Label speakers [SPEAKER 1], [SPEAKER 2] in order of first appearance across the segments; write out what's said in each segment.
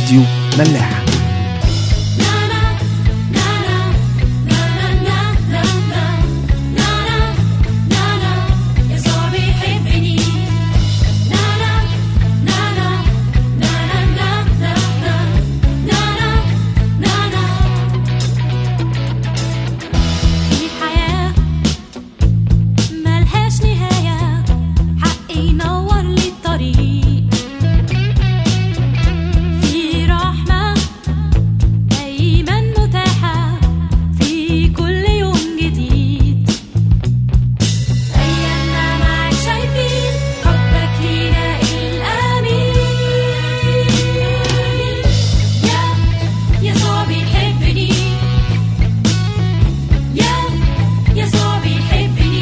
[SPEAKER 1] راديو ملاح
[SPEAKER 2] يسوع بيحبني في حياة ملهاش نهاية حقي ينور لي الطريق في رحمة دايما متاحة في كل يوم جديد أيامنا معاك شايفين حبك لينا الأمين يا يسوع بيحبني يا يسوع بيحبني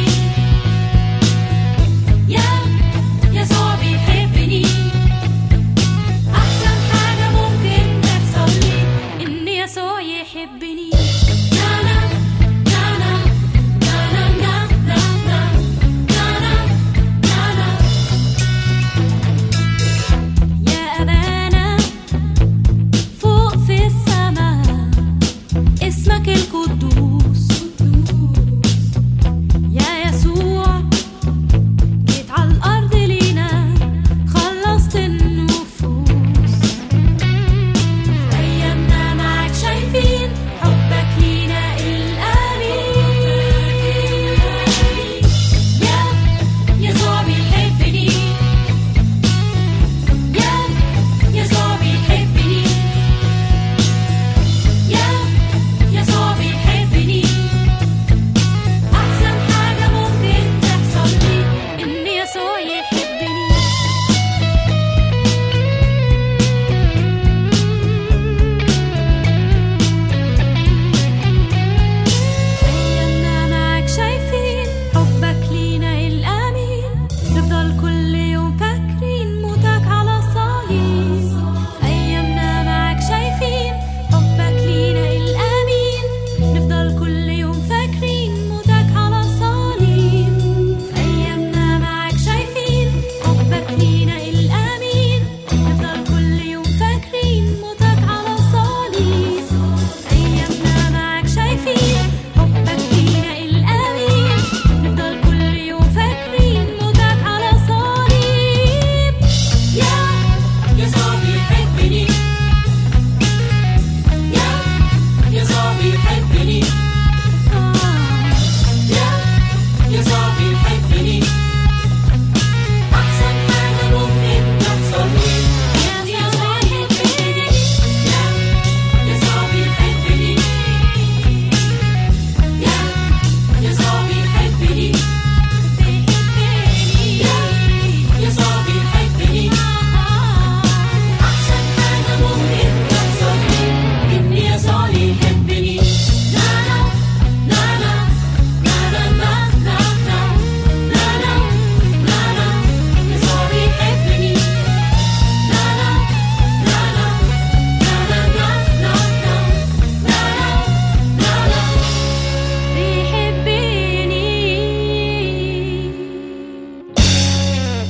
[SPEAKER 2] يا يسوع بيحبني أحسن حاجة ممكن تحصل لي إن يسوع يحبني نانا نانا نانا نانا نانا نانا يا أبانا فوق في السماء اسمك القدوس يا يسوع جيت على الأرض لينا خلصت النفوس أيامنا معاك شايفين حبك لينا الأمين يا يسوع بيحبني يا يسوع بيحبني يا يسوع بيحبني أحسن حاجة ممكن تحصل لي إن يسوع يحبني أيامنا معاك شايفين حبك لينا الأمين نفضل كل يوم فاكرين موتك على الصليب أيامنا معاك شايفين حبك لينا الأمين نفضل كل يوم فاكرين موتك على الصليب أيامنا معاك شايفين حبك لينا الأمين نفضل كل يوم فاكرين موتك على الصليب أيامنا معاك شايفين حبك لينا الأمين نفضل كل يوم فاكرين موتك على الصليب يا يسوع بيحبني يا يسوع بيحبني يا يسوع بيحبني أحسن حاجة ممكن تحصل لي يا يسوع بيحبني يا يسوع بيحبني يا يسوع بيحبني يا يسوع بيحبني أحسن حاجة ممكن تحصل لي إن يسوع يحبني لا لا لا لا لا لا لا لا لا لا لا لا يسوع بيحبني لا لا لا لا لا لا لا لا لا لا بيحبني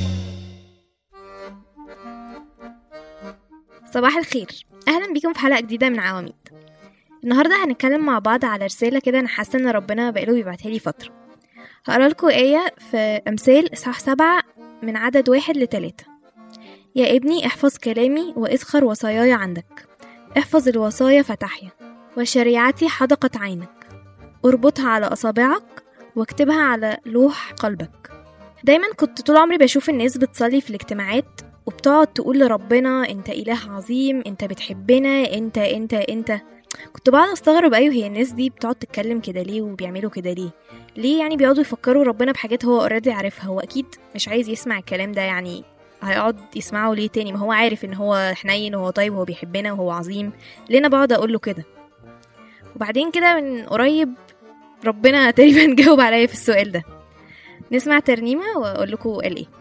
[SPEAKER 3] صباح الخير اهلا بيكم في حلقه جديده من عواميد النهارده هنتكلم مع بعض على رساله كده انا حاسه ان ربنا بقاله بيبعتها لي فتره هقرا لكم ايه في امثال اصحاح سبعة من عدد واحد لتلاتة يا ابني احفظ كلامي واذخر وصاياي عندك احفظ الوصايا فتحيا وشريعتي حدقة عينك اربطها على اصابعك واكتبها على لوح قلبك دايما كنت طول عمري بشوف الناس بتصلي في الاجتماعات وبتقعد تقول لربنا انت اله عظيم انت بتحبنا انت انت انت كنت بقعد استغرب ايوه هي الناس دي بتقعد تتكلم كده ليه وبيعملوا كده ليه ليه يعني بيقعدوا يفكروا ربنا بحاجات هو اوريدي عارفها هو اكيد مش عايز يسمع الكلام ده يعني هيقعد يسمعه ليه تاني ما هو عارف ان هو حنين وهو طيب وهو بيحبنا وهو عظيم ليه انا بقعد اقول له كده وبعدين كده من قريب ربنا تقريبا جاوب عليا في السؤال ده نسمع ترنيمة واقول لكم قال ايه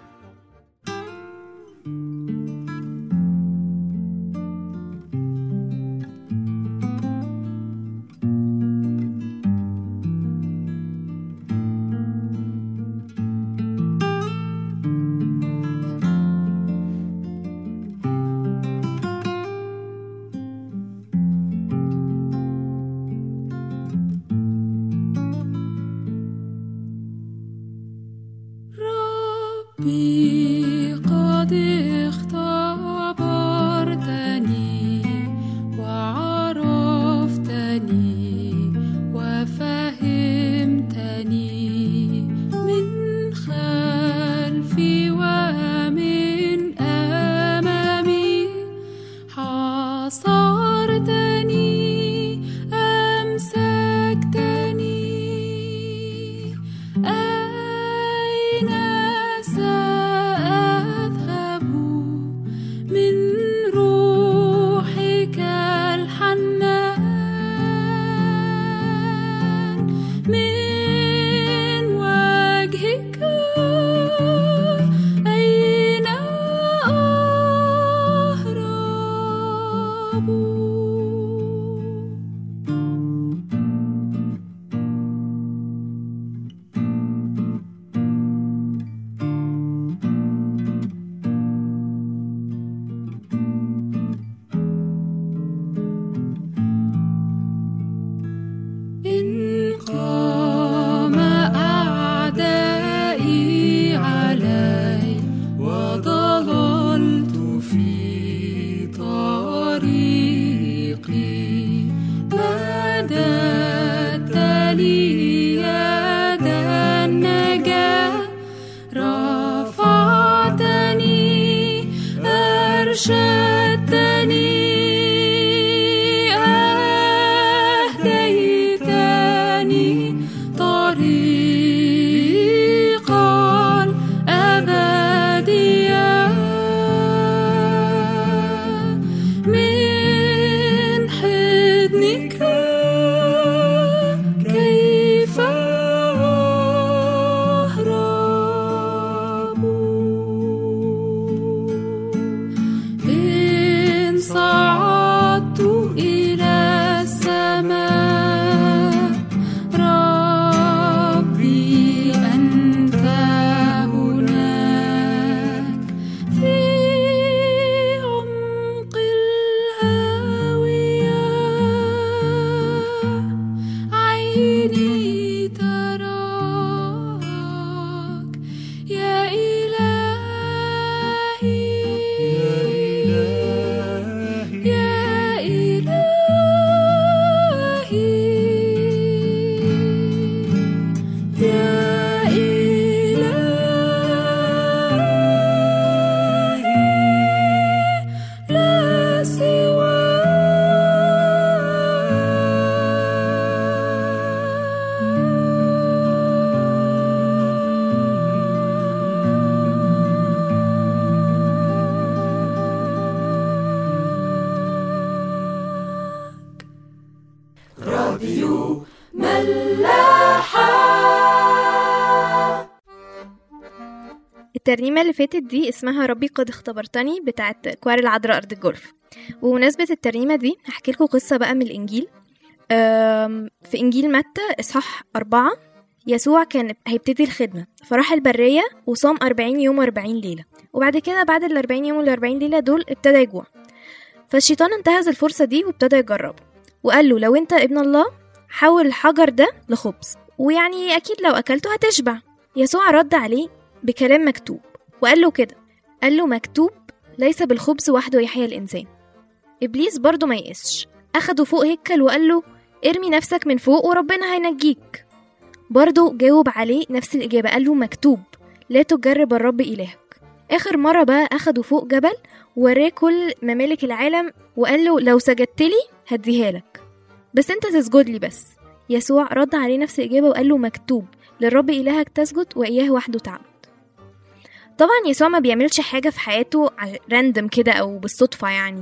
[SPEAKER 1] ربي قد اختبرتني وعرفتني وفهمتني من خلفي ومن أمامي حاصرتني أمسكتني أين سأذهب من روحك الحنان من وجهك أين أهرب إن قام أعدائي علي وضللت في طريقي مددت لي يد النجاة رفعتني أرشدتني أهديتني طريقا أبديا من حضنك كيف أهرب إن صعدت إلى السماء ربي أنت هناك في عمق الهاوية عيني تراك يا إلهي يا إلهي يا إلهي لا
[SPEAKER 3] الترنيمة اللي فاتت دي اسمها ربي قد اختبرتني بتاعت كوار العذراء أرض الجولف وبمناسبة الترنيمة دي هحكي لكم قصة بقى من الإنجيل أم، في إنجيل متى إصحاح أربعة يسوع كان هيبتدي الخدمة فراح البرية وصام أربعين يوم وأربعين ليلة وبعد كده بعد الأربعين يوم والأربعين ليلة دول ابتدى يجوع فالشيطان انتهز الفرصة دي وابتدى يجربه وقال له لو انت ابن الله حول الحجر ده لخبز ويعني أكيد لو أكلته هتشبع يسوع رد عليه بكلام مكتوب وقال له كده قال له مكتوب ليس بالخبز وحده يحيا الإنسان إبليس برضه ما يقسش أخده فوق هيكل وقال له ارمي نفسك من فوق وربنا هينجيك برضه جاوب عليه نفس الإجابة قال له مكتوب لا تجرب الرب إلهك آخر مرة بقى أخده فوق جبل ووراه كل ممالك العالم وقال له لو سجدت لي هديها لك بس انت تسجد لي بس يسوع رد عليه نفس الإجابة وقال له مكتوب للرب إلهك تسجد وإياه وحده تعبد طبعا يسوع ما بيعملش حاجة في حياته راندم كده أو بالصدفة يعني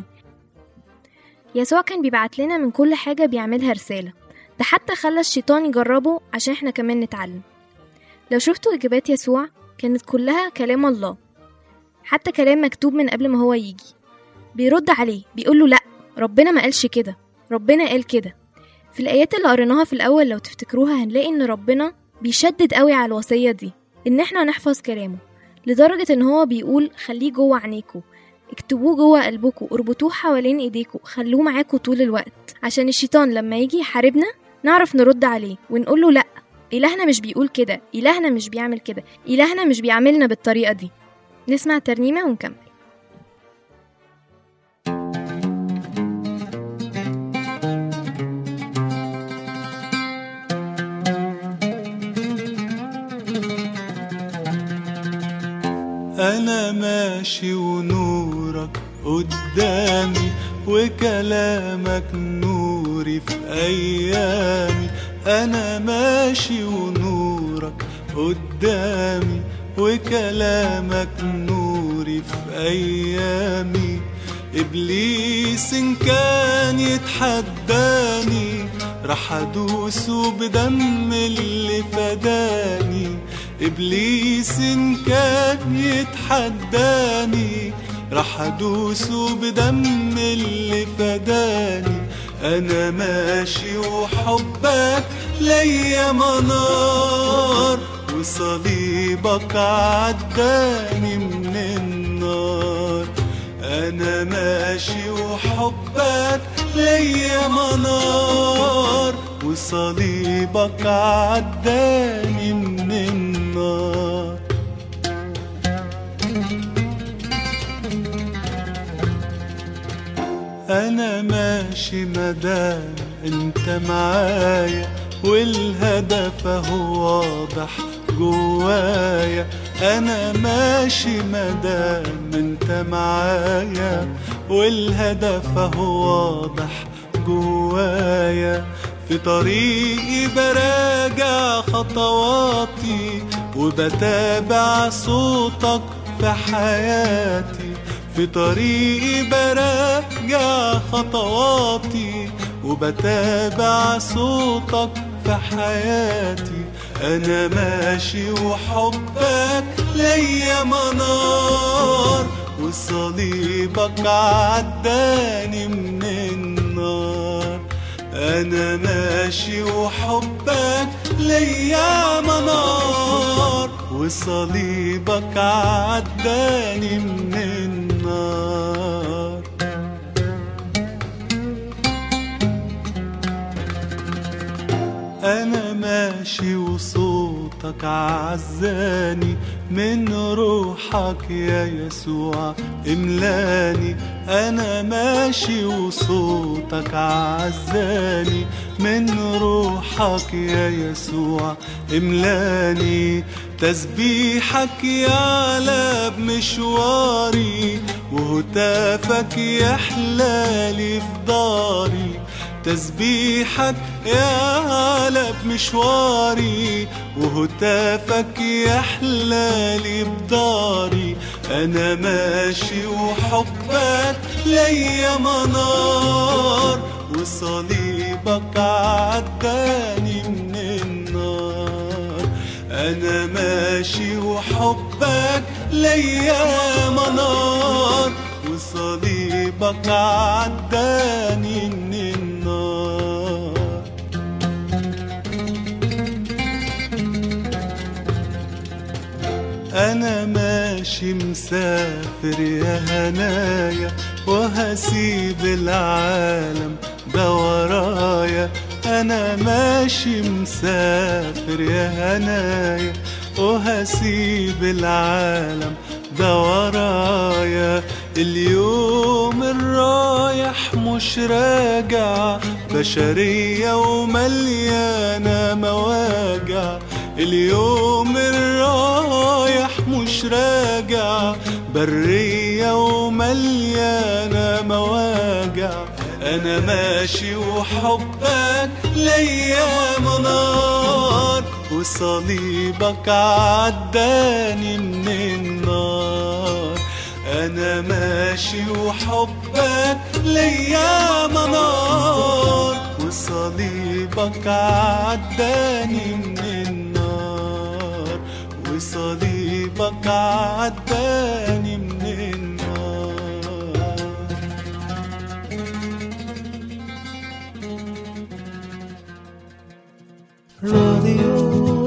[SPEAKER 3] يسوع كان بيبعت لنا من كل حاجة بيعملها رسالة ده حتى خلى الشيطان يجربه عشان احنا كمان نتعلم لو شفتوا إجابات يسوع كانت كلها كلام الله حتى كلام مكتوب من قبل ما هو يجي بيرد عليه بيقوله لأ ربنا ما قالش كده ربنا قال كده في الآيات اللي قريناها في الأول لو تفتكروها هنلاقي إن ربنا بيشدد قوي على الوصية دي إن احنا نحفظ كلامه لدرجة إن هو بيقول خليه جوه عينيكوا اكتبوه جوه قلبكوا اربطوه حوالين ايديكوا خلوه معاكوا طول الوقت عشان الشيطان لما يجي يحاربنا نعرف نرد عليه ونقول له لا إلهنا مش بيقول كده إلهنا مش بيعمل كده إلهنا مش بيعملنا بالطريقة دي نسمع ترنيمة ونكمل
[SPEAKER 4] أنا ماشي ونورك قدامي وكلامك نوري في أيامي أنا ماشي ونورك قدامي وكلامك نوري في أيامي إبليس إن كان يتحداني راح أدوسه بدم اللي فداني إبليس إن كان يتحداني راح أدوسه بدم اللي فداني أنا ماشي وحبك ليا منار وصليبك عداني من النار أنا ماشي وحبك ليا منار وصليبك عداني من النار أنا ماشي مدام أنت معايا والهدف هو واضح جوايا أنا ماشي مدام أنت معايا والهدف هو واضح جوايا في طريقي براجع خطواتي وبتابع صوتك في حياتي في طريقي براجع خطواتي وبتابع صوتك في حياتي انا ماشي وحبك ليا منار وصليبك عداني من النار انا ماشي وحبك ليا منار وصليبك عداني من النار أنا ماشي وصوتك عزاني من روحك يا يسوع املاني أنا ماشي وصوتك عزاني من روحك يا يسوع املاني تسبيحك يعلى بمشواري وهتافك يحلالي في داري تسبيحك يعلى بمشواري وهتافك يحلالي بداري انا ماشي وحبك ليا منار وصليبك عداني من النار انا ماشي وحبك ليا منار وصليبك عداني من النار أنا ماشي مسافر يا هنايا وهسيب العالم ده ورايا أنا ماشي مسافر يا هنايا وهسيب العالم ده ورايا اليوم الرايح مش راجع بشرية ومليانة مواجع اليوم الرايح مش راجع برية ومليانة مواجع أنا ماشي وحبك ليا منار وصليبك عداني من النار أنا ماشي وحبك ليا منار وصليبك عداني من النار وصليبك عداني من النار
[SPEAKER 5] راديو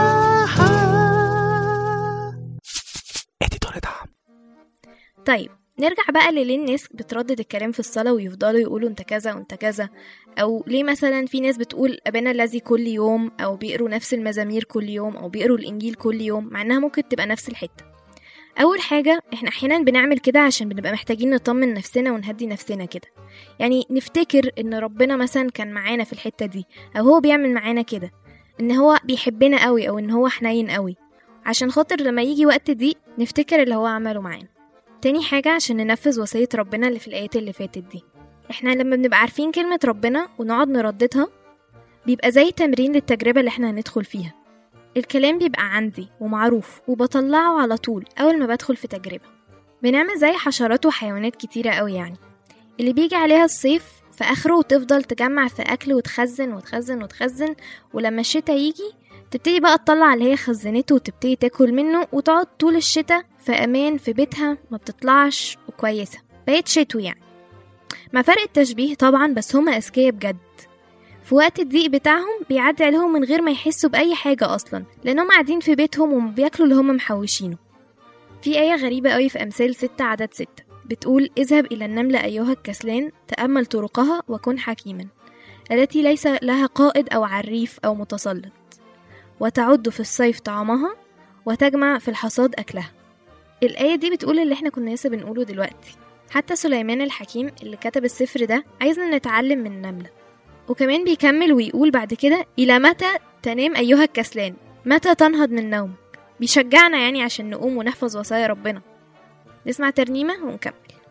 [SPEAKER 5] الملاحة
[SPEAKER 3] طيب نرجع بقى لليه الناس بتردد الكلام في الصلاة ويفضلوا يقولوا انت كذا وانت كذا أو ليه مثلا في ناس بتقول أبانا الذي كل يوم أو بيقروا نفس المزامير كل يوم أو بيقروا الإنجيل كل يوم مع إنها ممكن تبقى نفس الحتة أول حاجة إحنا أحيانا بنعمل كده عشان بنبقى محتاجين نطمن نفسنا ونهدي نفسنا كده يعني نفتكر إن ربنا مثلا كان معانا في الحتة دي أو هو بيعمل معانا كده إن هو بيحبنا قوي أو إن هو حنين قوي عشان خاطر لما يجي وقت دي نفتكر اللي هو عمله معانا تاني حاجة عشان ننفذ وصية ربنا اللي في الآيات اللي فاتت دي احنا لما بنبقى عارفين كلمة ربنا ونقعد نرددها بيبقى زي تمرين للتجربة اللي احنا هندخل فيها الكلام بيبقى عندي ومعروف وبطلعه على طول أول ما بدخل في تجربة بنعمل زي حشرات وحيوانات كتيرة قوي يعني اللي بيجي عليها الصيف في آخره وتفضل تجمع في أكل وتخزن وتخزن وتخزن ولما الشتا يجي تبتدي بقى تطلع اللي هي خزنته وتبتدي تاكل منه وتقعد طول الشتا في أمان في بيتها ما بتطلعش وكويسة بقت شتوي يعني مع فرق التشبيه طبعا بس هما أذكياء بجد في وقت الضيق بتاعهم بيعدي عليهم من غير ما يحسوا بأي حاجة أصلا لأنهم قاعدين في بيتهم وبياكلوا اللي هما محوشينه في آية غريبة قوي في أمثال ستة عدد ستة بتقول اذهب إلى النملة أيها الكسلان تأمل طرقها وكن حكيما التي ليس لها قائد أو عريف أو متسلط وتعد في الصيف طعامها وتجمع في الحصاد أكلها الآية دي بتقول اللي احنا كنا لسه بنقوله دلوقتي حتى سليمان الحكيم اللي كتب السفر ده عايزنا نتعلم من النملة وكمان بيكمل ويقول بعد كده إلى متى تنام أيها الكسلان متى تنهض من نومك بيشجعنا يعني عشان نقوم ونحفظ وصايا ربنا نسمع ترنيمة ونكمل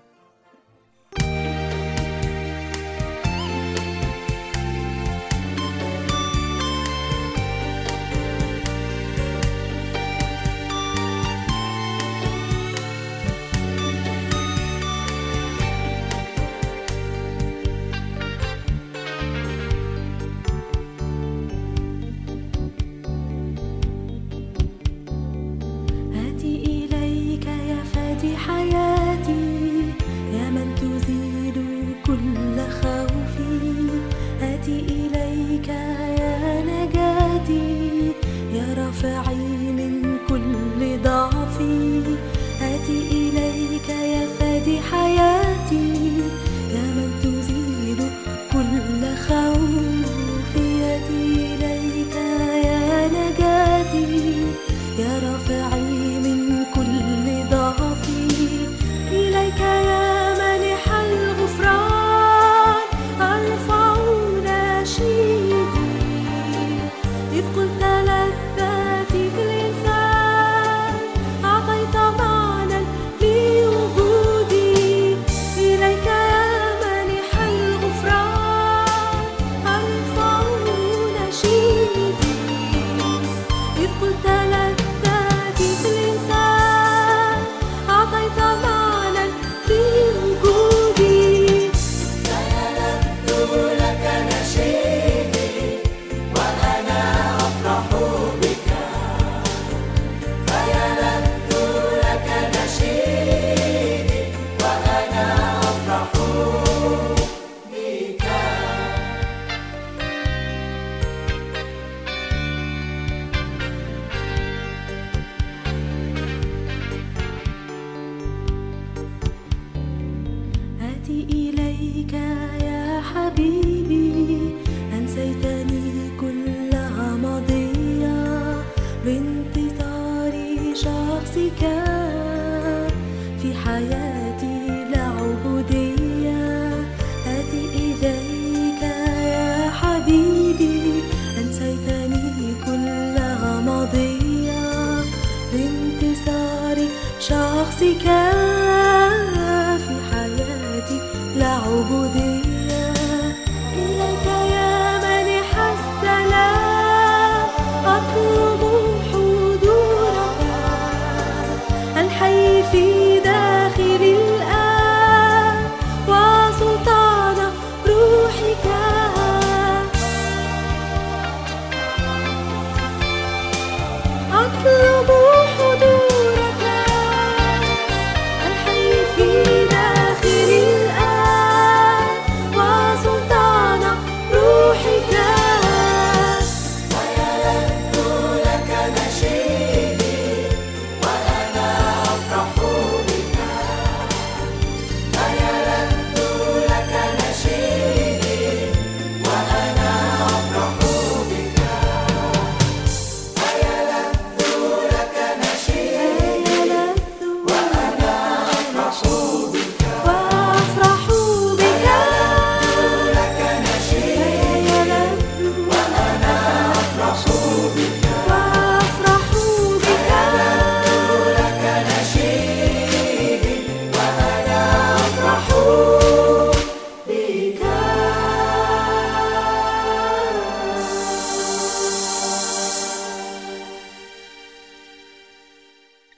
[SPEAKER 2] آتي إليك يا فادي حياتي يا من تزيل كل خوفي آتي إليك يا نجاتي يا رافعي من كل ضعفي آتي إليك يا فادي حياتي يا من تزيل كل خوفي آتي إليك يا نجاتي يا رافعي من كل ضعفي إليك يا مانح الغفران أرفع نشيدي إذ قلت لذاتي في الإنسان أعطيت معنى لوجودي إليك يا مانح الغفران أرفع نشيدي إذ قلت لذاتي في الإنسان أعطيت معنى لوجودي سيلذ لك نشيدي وأنا أفرح بك فيلذ لك نشيدي وأنا أفرح بك آتي إليك يا حبيبي أنسيتني كلها ماضية بانتظار شخصك في حياتي العبودية آتي إليك يا حبيبي أنسيتني كلها ماضية بانتصار شخصك في حياتي العبودية إليك يا مانح السلام أطلب حضورك الحي في داخلي الآن وسلطان روحك أطلب حضورك الحي في داخلي الآن وسلطان روحك ويلذ لك نشيدي وأنا أفرح بك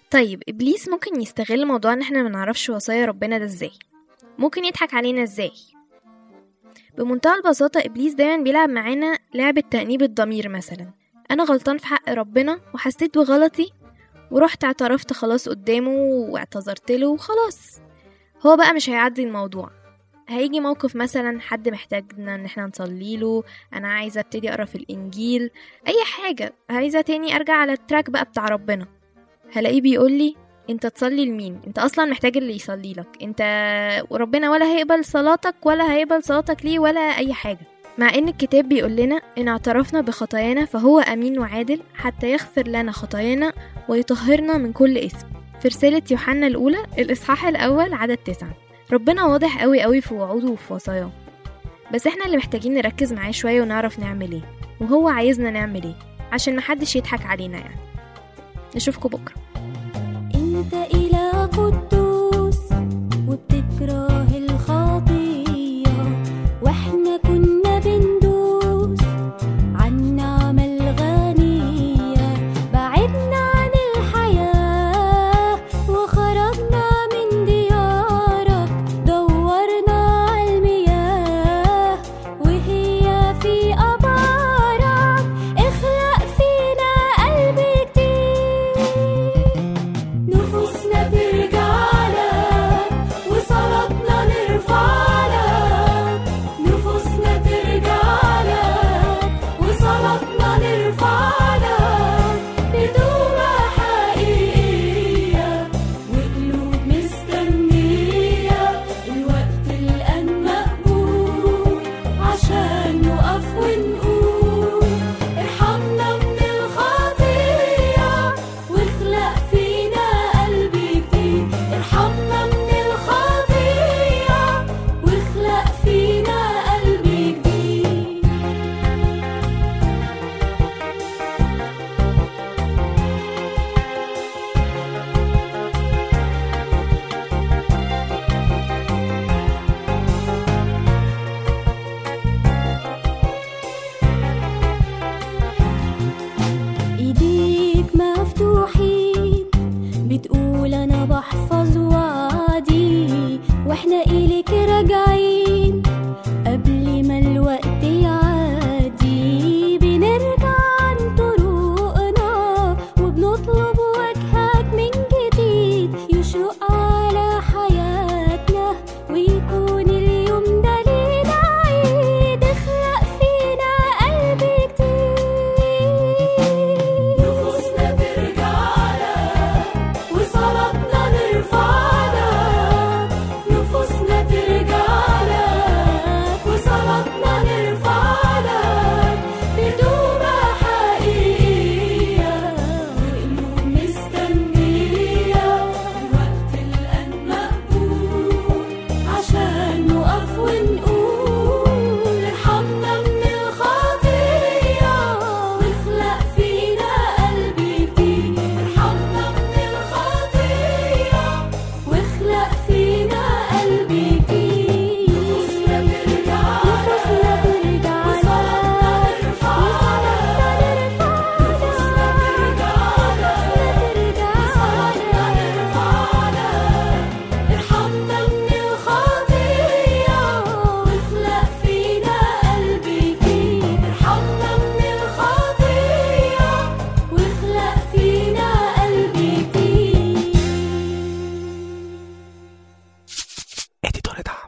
[SPEAKER 3] طيب إبليس ممكن يستغل موضوع إن احنا منعرفش وصايا ربنا ده ازاي ممكن يضحك علينا ازاي بمنتهى البساطة إبليس دايما بيلعب معانا لعبة تأنيب الضمير مثلا أنا غلطان في حق ربنا وحسيت بغلطي ورحت اعترفت خلاص قدامه واعتذرت له وخلاص هو بقى مش هيعدي الموضوع هيجي موقف مثلا حد محتاجنا ان احنا نصلي له انا عايزه ابتدي اقرا في الانجيل اي حاجه عايزه تاني ارجع على التراك بقى بتاع ربنا هلاقيه بيقول لي انت تصلي لمين انت اصلا محتاج اللي يصلي لك انت وربنا ولا هيقبل صلاتك ولا هيقبل صلاتك ليه ولا اي حاجه مع ان الكتاب بيقول لنا ان اعترفنا بخطايانا فهو امين وعادل حتى يغفر لنا خطايانا ويطهرنا من كل اسم في رسالة يوحنا الأولى الإصحاح الأول عدد تسعة ربنا واضح قوي قوي في وعوده وفي وصاياه بس احنا اللي محتاجين نركز معاه شوية ونعرف نعمل ايه وهو عايزنا نعمل ايه عشان محدش يضحك علينا يعني نشوفكم بكرة
[SPEAKER 2] انت إله